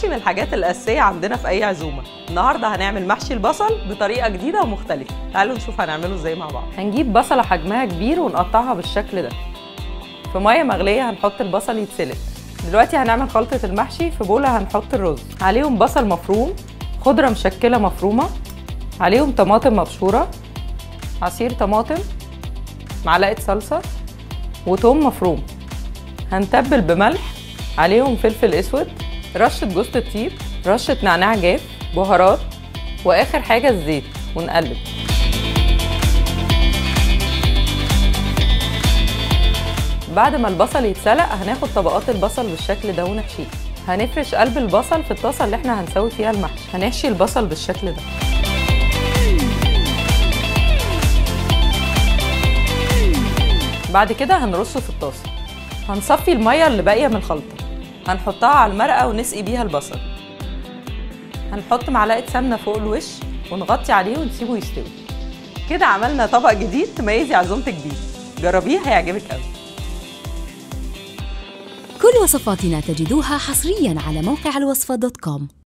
المحشي من الحاجات الأساسية عندنا في أي عزومة النهاردة هنعمل محشي البصل بطريقة جديدة ومختلفة تعالوا نشوف هنعمله ازاي مع بعض هنجيب بصلة حجمها كبير ونقطعها بالشكل ده في مية مغلية هنحط البصل يتسلق دلوقتي هنعمل خلطة المحشي في بولة هنحط الرز عليهم بصل مفروم خضرة مشكلة مفرومة عليهم طماطم مبشورة عصير طماطم معلقة صلصة وتوم مفروم هنتبل بملح عليهم فلفل اسود رشة جوز الطيب رشة نعناع جاف بهارات واخر حاجة الزيت ونقلب بعد ما البصل يتسلق هناخد طبقات البصل بالشكل ده ونحشيه هنفرش قلب البصل في الطاسة اللي احنا هنسوي فيها المحشي هنحشي البصل بالشكل ده بعد كده هنرصه في الطاسة هنصفي المية اللي باقية من الخلطة هنحطها على المرقة ونسقي بيها البصل هنحط معلقة سمنة فوق الوش ونغطي عليه ونسيبه يستوي كده عملنا طبق جديد تميزي عزومتك بيه جربيه هيعجبك قوي كل وصفاتنا تجدوها حصريا على موقع الوصفة دوت كوم